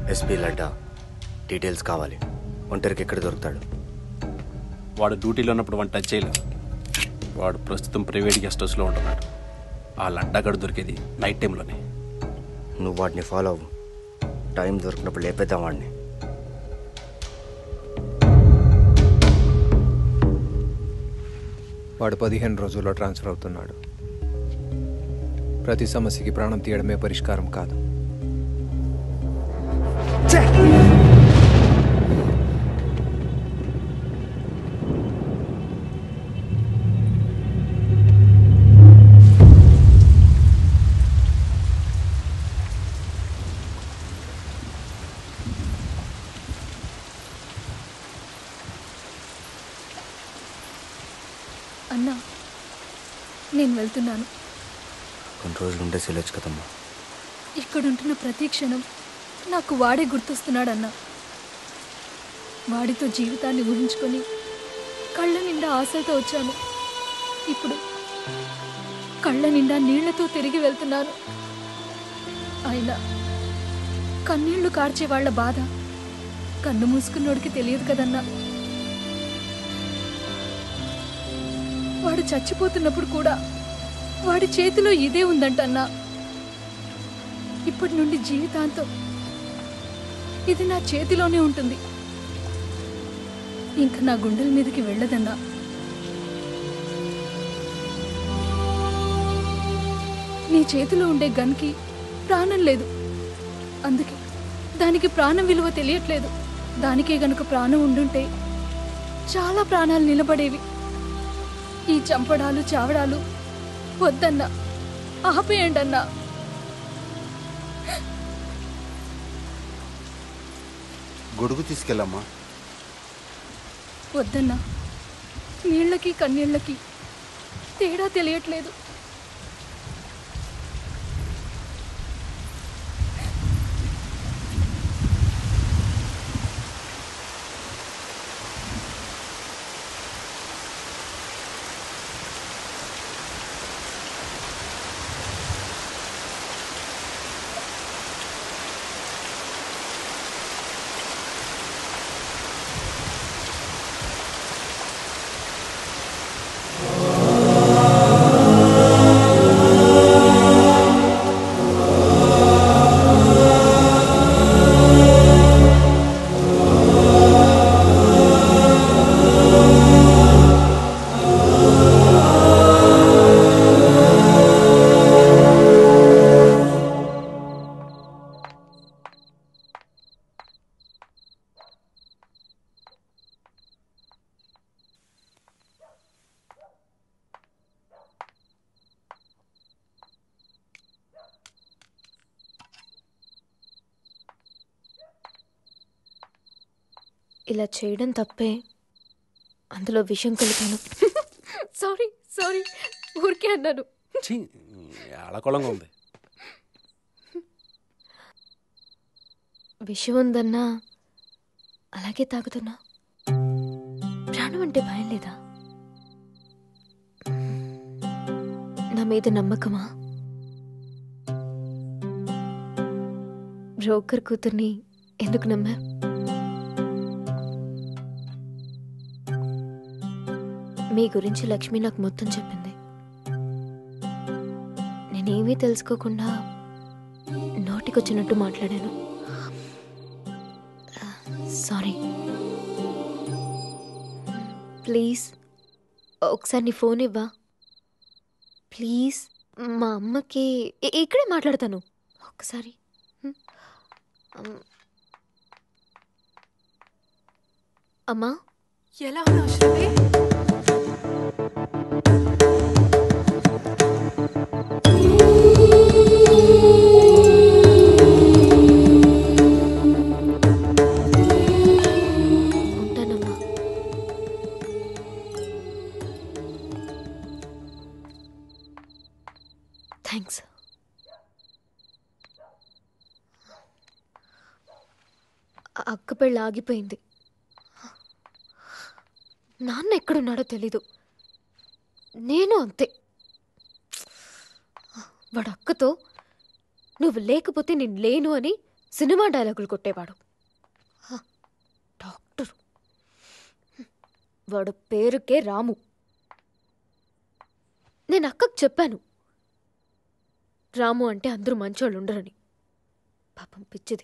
SP లడ్డా details కావాలి ఒంటరికి ఎక్కడ దొరుకుతాడు వాడు డ్యూటీలో ఉన్నప్పుడు వాడిని టచ్ చేయలేదు వాడు ప్రస్తుతం ప్రైవేట్ గెస్ట్ హౌస్లో ఉంటున్నాడు ఆ లడ్డాగడు దొరికేది నైట్ టైంలోనే నువ్వు వాడిని ఫాలో అవ్వు టైం దొరికినప్పుడు లేపేద్దాం వాడిని వాడు పదిహేను రోజుల్లో ట్రాన్స్ఫర్ అవుతున్నాడు ప్రతి సమస్యకి ప్రాణం తీయడమే పరిష్కారం కాదు అన్నా నేను వెళ్తున్నాను కొన్ని రోజులు ఉంటే సెలొచ్చు కదమ్మా ఇక్కడుంటున్న ప్రతి క్షణం నాకు వాడే గుర్తొస్తున్నాడన్నా వాడితో జీవితాన్ని ఊహించుకొని కళ్ళ నిండా ఆశలతో వచ్చాను ఇప్పుడు కళ్ళ నిండా నీళ్లతో తిరిగి వెళ్తున్నాను అయినా కన్నీళ్లు కార్చే వాళ్ళ బాధ కన్ను మూసుకున్నోడికి తెలియదు కదన్నా వాడు చచ్చిపోతున్నప్పుడు కూడా వాడి చేతిలో ఇదే ఉందంటన్నా ఇప్పటి నుండి జీవితాంతం ఇది నా చేతిలోనే ఉంటుంది ఇంకా నా గుండెల మీదకి వెళ్ళదన్నా నీ చేతిలో ఉండే గన్కి ప్రాణం లేదు అందుకే దానికి ప్రాణం విలువ తెలియట్లేదు దానికే గనుక ప్రాణం ఉండుంటే చాలా ప్రాణాలు నిలబడేవి ఈ చంపడాలు చావడాలు వద్దన్నా ఆపేయండి అన్నా గొడుగు తీసుకెళ్ళమ్మా వద్దన్నా నీళ్ళకి కన్నీళ్ళకి తేడా తెలియట్లేదు ఇలా చేయడం తప్పే అందులో విషం కలిపాను సారీ సారీ ఊరికే అన్నాను ఛీ అలకొలంగా ఉంది విషం ఉందన్నా అలాగే తాగుతున్నా ప్రాణం అంటే భయం లేదా నా మీద నమ్మకమా బ్రోకర్ కూతుర్ని ఎందుకు నమ్మా మీ గురించి లక్ష్మి నాకు మొత్తం చెప్పింది నేనేమీ తెలుసుకోకుండా నోటికొచ్చినట్టు మాట్లాడాను సారీ ప్లీజ్ ఒకసారి నీ ఫోన్ ఇవ్వా ప్లీజ్ మా అమ్మకి ఇ- ఇక్కడే మాట్లాడతాను ఒక్కసారి హ్మ్. అమ్. అమ్మా ఎలా ఉన్నావు శృతి ఉంటానమ్మా థ్యాంక్స్ అక్క పెళ్ళి ఆగిపోయింది నాన్న ఎక్కడున్నాడో తెలీదు నేను అంతే వాడు అక్కతో నువ్వు లేకపోతే నేను లేను అని సినిమా డైలాగులు కొట్టేవాడు హ, డాక్టర్ వాడు పేరుకే రాము నేను అక్కకు చెప్పాను రాము అంటే అందరూ మంచోళ్ళు ఉండరని పాపం పిచ్చిది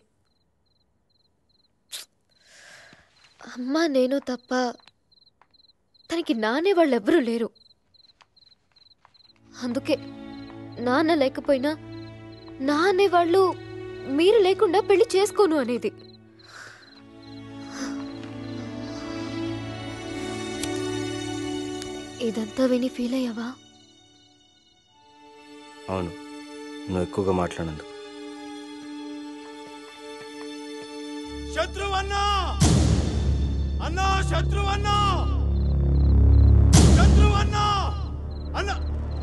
అమ్మ నేను తప్ప తనకి నానే వాళ్ళు ఎవ్వరూ లేరు అందుకే నాన్న లేకపోయినా నా అనేవాళ్ళు మీరు లేకుండా పెళ్లి చేసుకోను అనేది ఇదంతా విని ఫీల్ అయ్యావా అవును నువ్వు ఎక్కువగా మాట్లాడినందుకు శత్రువు అన్నా అన్నా శత్రువు అన్నా శత్రువు అన్నా అన్నా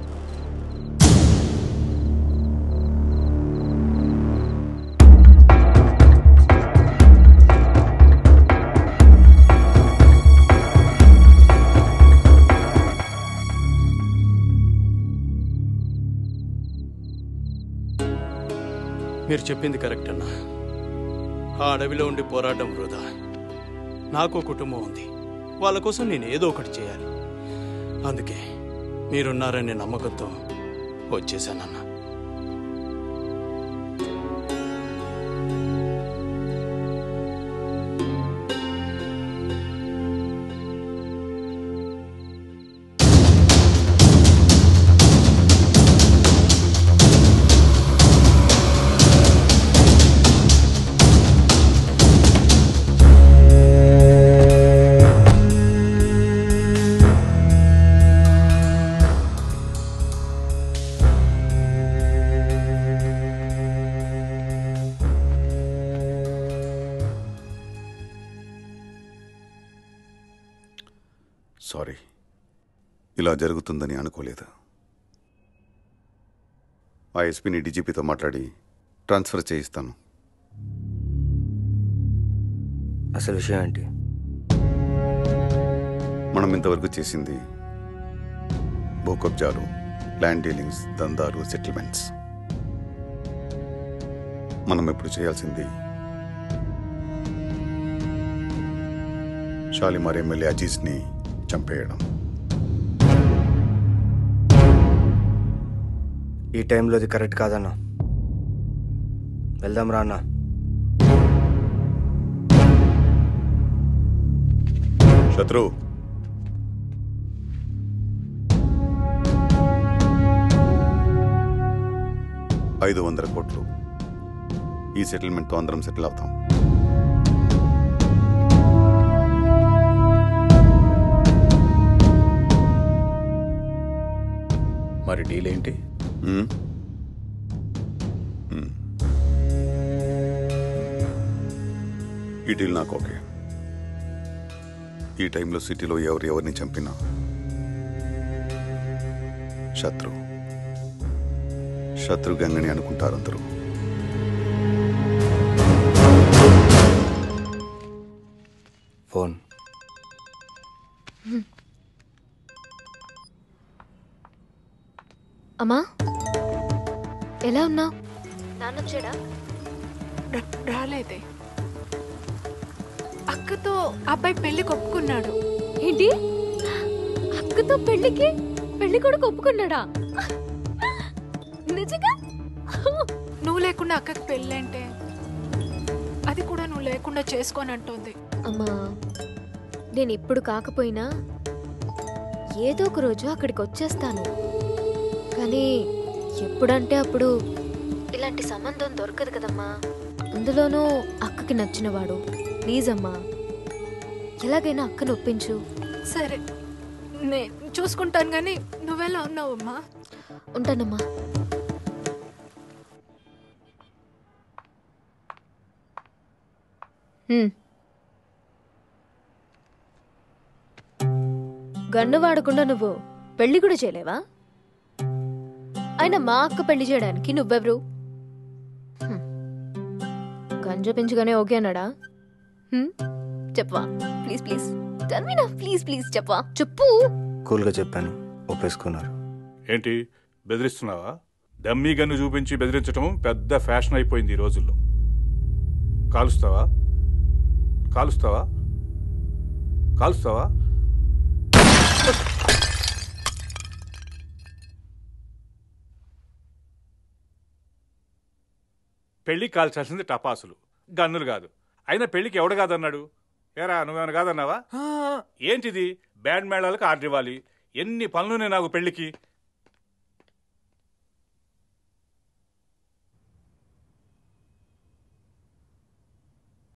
మీరు చెప్పింది కరెక్ట్ అన్నా ఆ అడవిలో ఉండి పోరాటం వృధా నాకు కుటుంబం ఉంది వాళ్ళ కోసం నేను ఏదో ఒకటి చేయాలి అందుకే మీరున్నారనే నమ్మకంతో వచ్చేసానన్నా సారీ ఇలా జరుగుతుందని అనుకోలేదు ఆ ఎస్పీని డీజీపీతో మాట్లాడి ట్రాన్స్ఫర్ చేయిస్తాను అసలు విషయం ఏంటి మనం ఇంతవరకు చేసింది భూ కబ్జాలు ల్యాండ్ డీలింగ్స్ దందాలు సెటిల్మెంట్స్ మనం ఇప్పుడు చేయాల్సింది షాలిమార్ ఎమ్మెల్యే అజీజ్ని చంపేయడం ఈ టైంలో అది కరెక్ట్ కాదన్నా వెళ్దాం రా అన్నా శత్రు ఐదు వందల కోట్లు ఈ సెటిల్మెంట్తో అందరం సెటిల్ అవుతాం మరి డీల్ ఏంటి మ్మ్? మ్మ్. ఈ డీల్ నాకు ఓకే ఈ టైంలో సిటీలో ఎవరు ఎవరిని చంపినా శత్రు శత్రు గంగని అనుకుంటారు అందరూ ఫోన్ అమ్మా ఎలా ఉన్నావు నాన్న వచ్చాడా ర- రాలేదే అక్కతో అబ్బాయి పెళ్లి కొప్పుకున్నాడు ఏంటి అక్కతో పెళ్లికి పెళ్లి కొడుకు ఒప్పుకున్నాడా నిజంగా నువ్వు లేకుండా అక్కకి పెళ్ళి అంటే అది కూడా నువ్వు లేకుండా చేసుకొని అంటుంది అమ్మా నేను ఇప్పుడు కాకపోయినా ఏదో ఒక రోజు అక్కడికి వచ్చేస్తాను కానీ ఎప్పుడంటే అప్పుడు ఇలాంటి సంబంధం దొరకదు కదమ్మా అందులోనూ అక్కకి నచ్చినవాడు ప్లీజ్ అమ్మా ఎలాగైనా అక్కను ఒప్పించు సరే నేను చూసుకుంటాను కానీ నువ్వెలా ఉన్నావమ్మా ఉంటానమ్మా హ్మ్. గన్ను వాడకుండా నువ్వు పెళ్లి కూడా చేయలేవా అయినా మా అక్క పెళ్లి చేయడానికి నువ్వెవరు హ్మ్. గన్ చూపించగానే ఓకే అన్నాడా హ్మ్? చెప్పవా ప్లీజ్ ప్లీజ్ టర్మినా ప్లీజ్ ప్లీజ్ చెప్పవా చెప్పు కూల్గా చెప్పాను ఒప్పేసుకున్నారు ఏంటి బెదిరిస్తున్నావా డమ్మీ గన్ను చూపించి బెదిరించడం పెద్ద ఫ్యాషన్ అయిపోయింది ఈ రోజుల్లో కాలుస్తావా కాలుస్తావా కాలుస్తావా పెళ్లి కాల్చాల్సింది టపాసులు గన్నులు కాదు అయినా పెళ్లికి ఎవడు కాదన్నాడు ఏరా నువ్వేమైనా కాదన్నావా ఏంటిది బ్యాండ్ మేళాలకు ఆర్డర్ ఇవ్వాలి ఎన్ని పనులునే నాకు పెళ్లికి